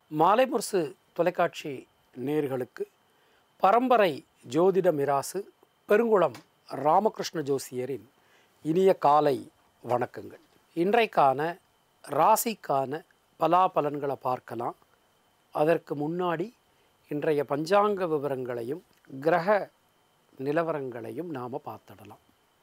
மாலை முரசு தொலைக்காட்சி நேர்களுக்கு பரம்பரை ஜோதிட மிராசு பெருங்குளம் ராமகிருஷ்ண ஜோசியரின் இனிய காலை வணக்கங்கள் இன்றைக்கான ராசிக்கான பலாபலன்களை பார்க்கலாம் அதற்கு முன்னாடி இன்றைய பஞ்சாங்க விவரங்களையும் கிரக நிலவரங்களையும் நாம் பார்த்துடலாம்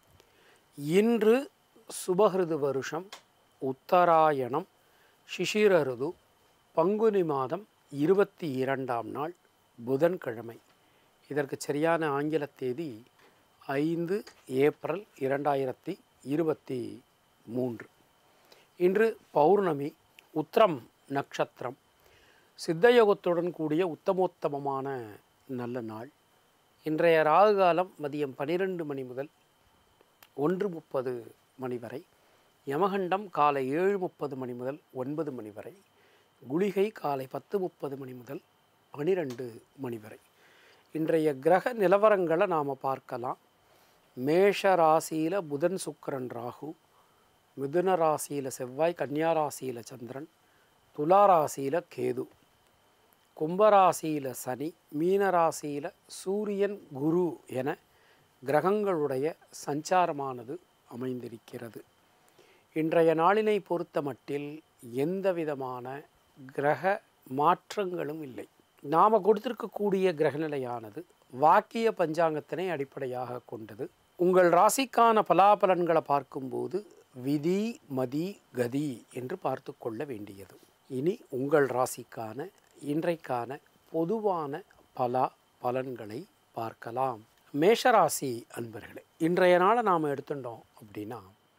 இன்று சுபகிருது வருஷம் உத்தராயணம் சிசிரருது பங்குனி மாதம் இருபத்தி இரண்டாம் நாள் புதன்கிழமை இதற்கு சரியான ஆங்கில தேதி ஐந்து ஏப்ரல் இரண்டாயிரத்தி இருபத்தி மூன்று இன்று பௌர்ணமி உத்திரம் நட்சத்திரம் சித்தயோகத்துடன் கூடிய உத்தமோத்தமமான நல்ல நாள் இன்றைய ராகு காலம் மதியம் பன்னிரெண்டு மணி முதல் ஒன்று முப்பது மணி வரை யமகண்டம் காலை ஏழு முப்பது மணி முதல் ஒன்பது மணி வரை குளிகை காலை பத்து முப்பது மணி முதல் பனிரெண்டு மணி வரை இன்றைய கிரக நிலவரங்களை நாம் பார்க்கலாம் மேஷ ராசியில் புதன் சுக்கிரன் ராகு மிதுன ராசியில் செவ்வாய் கன்னியா ராசியில் சந்திரன் துலா ராசியில் கேது கும்பராசியில் சனி மீன ராசியில் சூரியன் குரு என கிரகங்களுடைய சஞ்சாரமானது அமைந்திருக்கிறது இன்றைய நாளினை பொறுத்த மட்டில் எந்த விதமான கிரக மாற்றங்களும் இல்லை நாம் கொடுத்திருக்கக்கூடிய கிரகநிலையானது வாக்கிய பஞ்சாங்கத்தினை அடிப்படையாக கொண்டது உங்கள் ராசிக்கான பலாபலன்களை பார்க்கும்போது விதி மதி கதி என்று பார்த்து கொள்ள வேண்டியது இனி உங்கள் ராசிக்கான இன்றைக்கான பொதுவான பலா பலன்களை பார்க்கலாம் மேஷராசி அன்பர்களே இன்றைய நாளை நாம் எடுத்துட்டோம் அப்படின்னா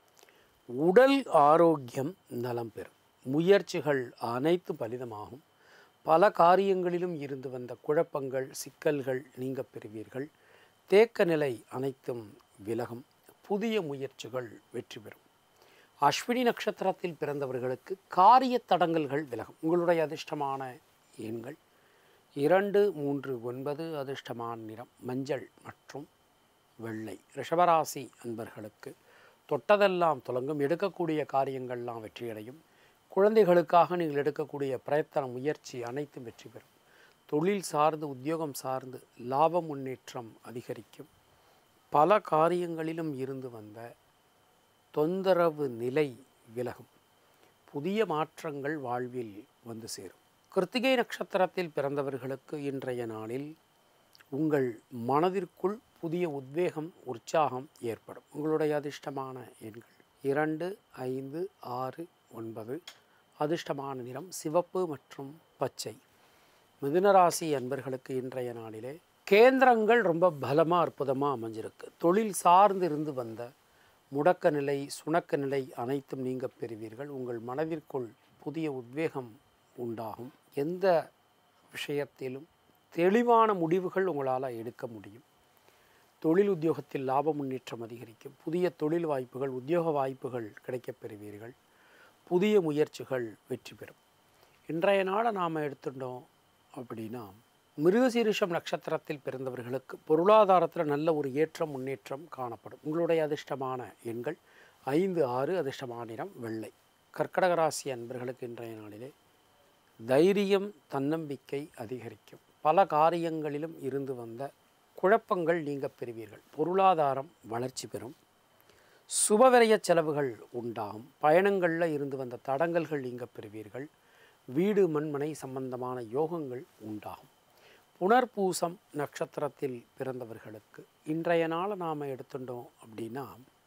உடல் ஆரோக்கியம் நலம் பெறும் முயற்சிகள் அனைத்து பலிதமாகும் பல காரியங்களிலும் இருந்து வந்த குழப்பங்கள் சிக்கல்கள் நீங்க பெறுவீர்கள் தேக்க நிலை அனைத்தும் விலகும் புதிய முயற்சிகள் வெற்றி பெறும் அஸ்வினி நட்சத்திரத்தில் பிறந்தவர்களுக்கு காரிய தடங்கல்கள் விலகும் உங்களுடைய அதிர்ஷ்டமான எண்கள் இரண்டு மூன்று ஒன்பது அதிர்ஷ்டமான நிறம் மஞ்சள் மற்றும் வெள்ளை ரிஷபராசி அன்பர்களுக்கு தொட்டதெல்லாம் தொடங்கும் எடுக்கக்கூடிய காரியங்கள்லாம் வெற்றியடையும் குழந்தைகளுக்காக நீங்கள் எடுக்கக்கூடிய பிரயத்தன முயற்சி அனைத்தும் வெற்றி பெறும் தொழில் சார்ந்து உத்தியோகம் சார்ந்து லாப முன்னேற்றம் அதிகரிக்கும் பல காரியங்களிலும் இருந்து வந்த தொந்தரவு நிலை விலகும் புதிய மாற்றங்கள் வாழ்வில் வந்து சேரும் கிருத்திகை நட்சத்திரத்தில் பிறந்தவர்களுக்கு இன்றைய நாளில் உங்கள் மனதிற்குள் புதிய உத்வேகம் உற்சாகம் ஏற்படும் உங்களுடைய அதிர்ஷ்டமான எண்கள் இரண்டு ஐந்து ஆறு ஒன்பது அதிர்ஷ்டமான நிறம் சிவப்பு மற்றும் பச்சை மிதுனராசி அன்பர்களுக்கு இன்றைய நாளிலே கேந்திரங்கள் ரொம்ப பலமாக அற்புதமாக அமைஞ்சிருக்கு தொழில் சார்ந்து இருந்து வந்த முடக்க நிலை சுணக்க நிலை அனைத்தும் நீங்க பெறுவீர்கள் உங்கள் மனதிற்குள் புதிய உத்வேகம் உண்டாகும் எந்த விஷயத்திலும் தெளிவான முடிவுகள் உங்களால் எடுக்க முடியும் தொழில் உத்தியோகத்தில் லாப முன்னேற்றம் அதிகரிக்கும் புதிய தொழில் வாய்ப்புகள் உத்தியோக வாய்ப்புகள் கிடைக்கப் பெறுவீர்கள் புதிய முயற்சிகள் வெற்றி பெறும் இன்றைய நாளை நாம் எடுத்துட்டோம் அப்படின்னா மிருகசீரிஷம் நட்சத்திரத்தில் பிறந்தவர்களுக்கு பொருளாதாரத்தில் நல்ல ஒரு ஏற்றம் முன்னேற்றம் காணப்படும் உங்களுடைய அதிர்ஷ்டமான எண்கள் ஐந்து ஆறு அதிர்ஷ்டமான நிறம் வெள்ளை கர்க்கடக ராசி அன்பர்களுக்கு இன்றைய நாளிலே தைரியம் தன்னம்பிக்கை அதிகரிக்கும் பல காரியங்களிலும் இருந்து வந்த குழப்பங்கள் நீங்க பெறுவீர்கள் பொருளாதாரம் வளர்ச்சி பெறும் சுபவிரய செலவுகள் உண்டாகும் பயணங்களில் இருந்து வந்த தடங்கல்கள் நீங்க பெறுவீர்கள் வீடு மண்மனை சம்பந்தமான யோகங்கள் உண்டாகும் புனர்பூசம் நட்சத்திரத்தில் பிறந்தவர்களுக்கு இன்றைய நாளை நாம் எடுத்துட்டோம் அப்படின்னா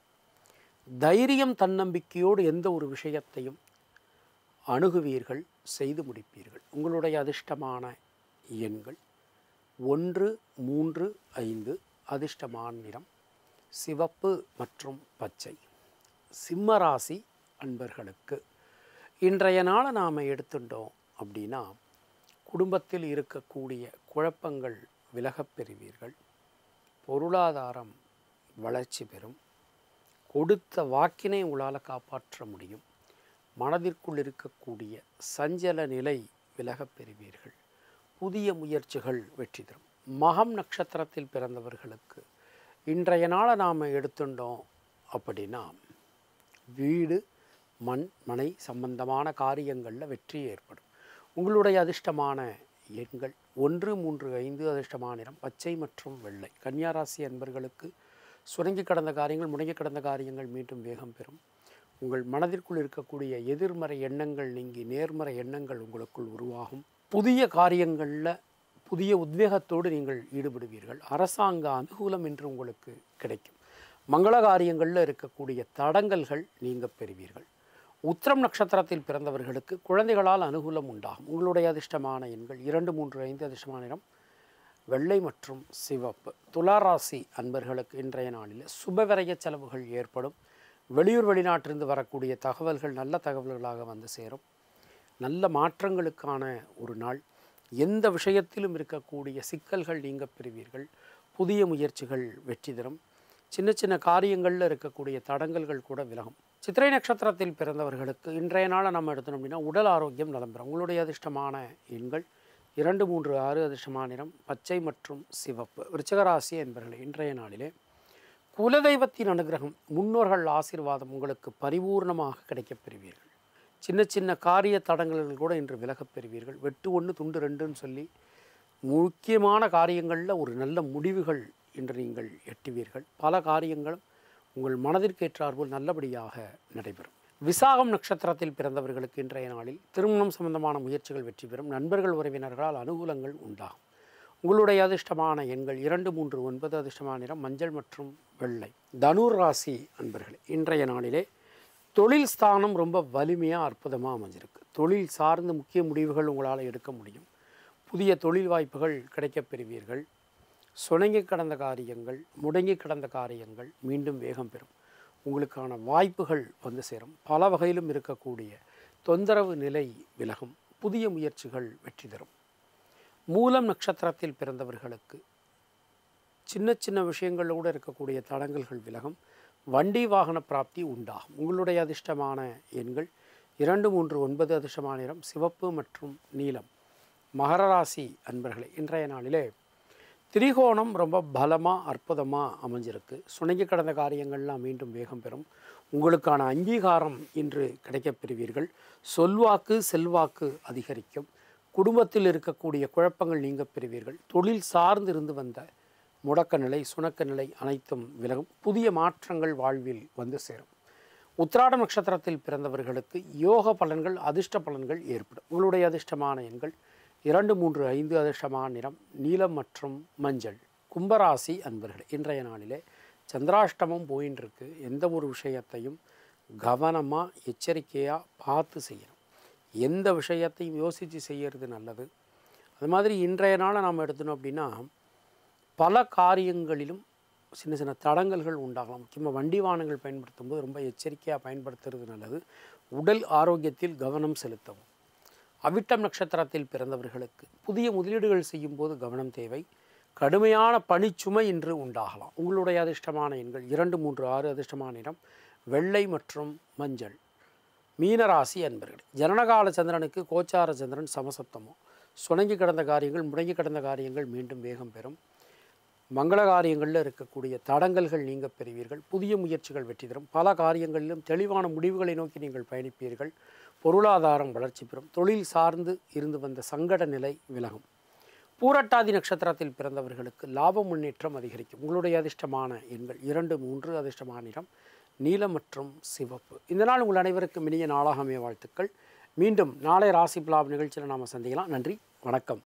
தைரியம் தன்னம்பிக்கையோடு எந்த ஒரு விஷயத்தையும் அணுகுவீர்கள் செய்து முடிப்பீர்கள் உங்களுடைய அதிர்ஷ்டமான எண்கள் ஒன்று மூன்று ஐந்து அதிர்ஷ்டமான நிறம் சிவப்பு மற்றும் பச்சை சிம்மராசி அன்பர்களுக்கு இன்றைய நாளை நாம் எடுத்துட்டோம் அப்படின்னா குடும்பத்தில் இருக்கக்கூடிய குழப்பங்கள் விலகப் பெறுவீர்கள் பொருளாதாரம் வளர்ச்சி பெறும் கொடுத்த வாக்கினை உங்களால் காப்பாற்ற முடியும் மனதிற்குள் இருக்கக்கூடிய சஞ்சல நிலை விலகப் பெறுவீர்கள் புதிய முயற்சிகள் வெற்றி தரும் மகம் நட்சத்திரத்தில் பிறந்தவர்களுக்கு இன்றைய நாளை நாம் எடுத்துட்டோம் அப்படின்னா வீடு மண் மனை சம்பந்தமான காரியங்களில் வெற்றி ஏற்படும் உங்களுடைய அதிர்ஷ்டமான எண்கள் ஒன்று மூன்று ஐந்து அதிர்ஷ்டமான நிறம் பச்சை மற்றும் வெள்ளை கன்னியாராசி அன்பர்களுக்கு சுரங்கி கடந்த காரியங்கள் முடங்கி கடந்த காரியங்கள் மீண்டும் வேகம் பெறும் உங்கள் மனதிற்குள் இருக்கக்கூடிய எதிர்மறை எண்ணங்கள் நீங்கி நேர்மறை எண்ணங்கள் உங்களுக்குள் உருவாகும் புதிய காரியங்களில் புதிய உத்வேகத்தோடு நீங்கள் ஈடுபடுவீர்கள் அரசாங்க அனுகூலம் என்று உங்களுக்கு கிடைக்கும் மங்கள காரியங்களில் இருக்கக்கூடிய தடங்கல்கள் நீங்க பெறுவீர்கள் உத்திரம் நட்சத்திரத்தில் பிறந்தவர்களுக்கு குழந்தைகளால் அனுகூலம் உண்டாகும் உங்களுடைய அதிர்ஷ்டமான எண்கள் இரண்டு மூன்று ஐந்து அதிர்ஷ்டமான நிறம் வெள்ளை மற்றும் சிவப்பு துளாராசி அன்பர்களுக்கு இன்றைய நாளில் சுபவிரய செலவுகள் ஏற்படும் வெளியூர் வெளிநாட்டிலிருந்து வரக்கூடிய தகவல்கள் நல்ல தகவல்களாக வந்து சேரும் நல்ல மாற்றங்களுக்கான ஒரு நாள் எந்த விஷயத்திலும் இருக்கக்கூடிய சிக்கல்கள் நீங்க பெறுவீர்கள் புதிய முயற்சிகள் வெற்றி தரும் சின்ன சின்ன காரியங்களில் இருக்கக்கூடிய தடங்கல்கள் கூட விலகும் சித்திரை நட்சத்திரத்தில் பிறந்தவர்களுக்கு இன்றைய நாளை நம்ம எடுத்தோம் அப்படின்னா உடல் ஆரோக்கியம் நலம் பெறும் உங்களுடைய அதிர்ஷ்டமான எண்கள் இரண்டு மூன்று ஆறு அதிர்ஷ்டமான நிறம் பச்சை மற்றும் சிவப்பு விருச்சகராசி என்பவர்களே இன்றைய நாளிலே குலதெய்வத்தின் அனுகிரகம் முன்னோர்கள் ஆசீர்வாதம் உங்களுக்கு பரிபூர்ணமாக கிடைக்கப் பெறுவீர்கள் சின்ன சின்ன காரிய தடங்கல்கள் கூட இன்று விலகப் பெறுவீர்கள் வெட்டு ஒன்று துண்டு ரெண்டுன்னு சொல்லி முக்கியமான காரியங்களில் ஒரு நல்ல முடிவுகள் இன்று நீங்கள் எட்டுவீர்கள் பல காரியங்களும் உங்கள் மனதிற்கேற்றாற்போல் நல்லபடியாக நடைபெறும் விசாகம் நட்சத்திரத்தில் பிறந்தவர்களுக்கு இன்றைய நாளில் திருமணம் சம்பந்தமான முயற்சிகள் வெற்றி பெறும் நண்பர்கள் உறவினர்களால் அனுகூலங்கள் உண்டாகும் உங்களுடைய அதிர்ஷ்டமான எண்கள் இரண்டு மூன்று ஒன்பது அதிர்ஷ்டமான நிறம் மஞ்சள் மற்றும் வெள்ளை தனுர் ராசி அன்பர்களே இன்றைய நாளிலே தொழில் ஸ்தானம் ரொம்ப வலிமையாக அற்புதமாக அமைஞ்சிருக்கு தொழில் சார்ந்த முக்கிய முடிவுகள் உங்களால் எடுக்க முடியும் புதிய தொழில் வாய்ப்புகள் கிடைக்கப் பெறுவீர்கள் சுணங்கி கடந்த காரியங்கள் முடங்கி கடந்த காரியங்கள் மீண்டும் வேகம் பெறும் உங்களுக்கான வாய்ப்புகள் வந்து சேரும் பல வகையிலும் இருக்கக்கூடிய தொந்தரவு நிலை விலகும் புதிய முயற்சிகள் வெற்றி தரும் மூலம் நட்சத்திரத்தில் பிறந்தவர்களுக்கு சின்ன சின்ன விஷயங்களோடு இருக்கக்கூடிய தடங்கல்கள் விலகும் வண்டி வாகன பிராப்தி உண்டாகும் உங்களுடைய அதிர்ஷ்டமான எண்கள் இரண்டு மூன்று ஒன்பது அதிர்ஷ்டமான நிறம் சிவப்பு மற்றும் நீலம் மகர ராசி அன்பர்களே இன்றைய நாளிலே திரிகோணம் ரொம்ப பலமாக அற்புதமாக அமைஞ்சிருக்கு சுணங்கி கடந்த காரியங்கள்லாம் மீண்டும் வேகம் பெறும் உங்களுக்கான அங்கீகாரம் இன்று கிடைக்கப் பெறுவீர்கள் சொல்வாக்கு செல்வாக்கு அதிகரிக்கும் குடும்பத்தில் இருக்கக்கூடிய குழப்பங்கள் நீங்க பெறுவீர்கள் தொழில் சார்ந்து இருந்து வந்த முடக்க நிலை சுணக்க நிலை அனைத்தும் விலகும் புதிய மாற்றங்கள் வாழ்வில் வந்து சேரும் உத்திராட நட்சத்திரத்தில் பிறந்தவர்களுக்கு யோக பலன்கள் அதிர்ஷ்ட பலன்கள் ஏற்படும் உங்களுடைய அதிர்ஷ்டமான எண்கள் இரண்டு மூன்று ஐந்து அதிர்ஷ்டமான நிறம் நீலம் மற்றும் மஞ்சள் கும்பராசி அன்பர்களே இன்றைய நாளிலே சந்திராஷ்டமம் போயின்னு இருக்கு எந்த ஒரு விஷயத்தையும் கவனமாக எச்சரிக்கையாக பார்த்து செய்யணும் எந்த விஷயத்தையும் யோசித்து செய்யறது நல்லது அது மாதிரி இன்றைய நாளை நாம் எடுத்தோம் அப்படின்னா பல காரியங்களிலும் சின்ன சின்ன தடங்கல்கள் உண்டாகலாம் முக்கியமாக வண்டி வாகனங்கள் பயன்படுத்தும் போது ரொம்ப எச்சரிக்கையாக பயன்படுத்துறது நல்லது உடல் ஆரோக்கியத்தில் கவனம் செலுத்தவும் அவிட்டம் நட்சத்திரத்தில் பிறந்தவர்களுக்கு புதிய முதலீடுகள் செய்யும்போது கவனம் தேவை கடுமையான பணிச்சுமை இன்று உண்டாகலாம் உங்களுடைய அதிர்ஷ்டமான எண்கள் இரண்டு மூன்று ஆறு அதிர்ஷ்டமான இடம் வெள்ளை மற்றும் மஞ்சள் மீனராசி அன்பர்கள் ஜனனகால சந்திரனுக்கு கோச்சார சந்திரன் சமசப்தமோ சுணங்கி கிடந்த காரியங்கள் முடங்கி கிடந்த காரியங்கள் மீண்டும் வேகம் பெறும் மங்கள காரியங்களில் இருக்கக்கூடிய தடங்கல்கள் நீங்க பெறுவீர்கள் புதிய முயற்சிகள் வெற்றி தரும் பல காரியங்களிலும் தெளிவான முடிவுகளை நோக்கி நீங்கள் பயணிப்பீர்கள் பொருளாதாரம் வளர்ச்சி பெறும் தொழில் சார்ந்து இருந்து வந்த சங்கட நிலை விலகும் பூரட்டாதி நட்சத்திரத்தில் பிறந்தவர்களுக்கு லாப முன்னேற்றம் அதிகரிக்கும் உங்களுடைய அதிர்ஷ்டமான எண்கள் இரண்டு மூன்று அதிர்ஷ்டமான நிறம் நீலம் மற்றும் சிவப்பு இந்த நாள் உங்கள் அனைவருக்கும் இனிய நாளாக அமைய வாழ்த்துக்கள் மீண்டும் நாளை ராசி பிளாப் நிகழ்ச்சியில் நாம் சந்திக்கலாம் நன்றி வணக்கம்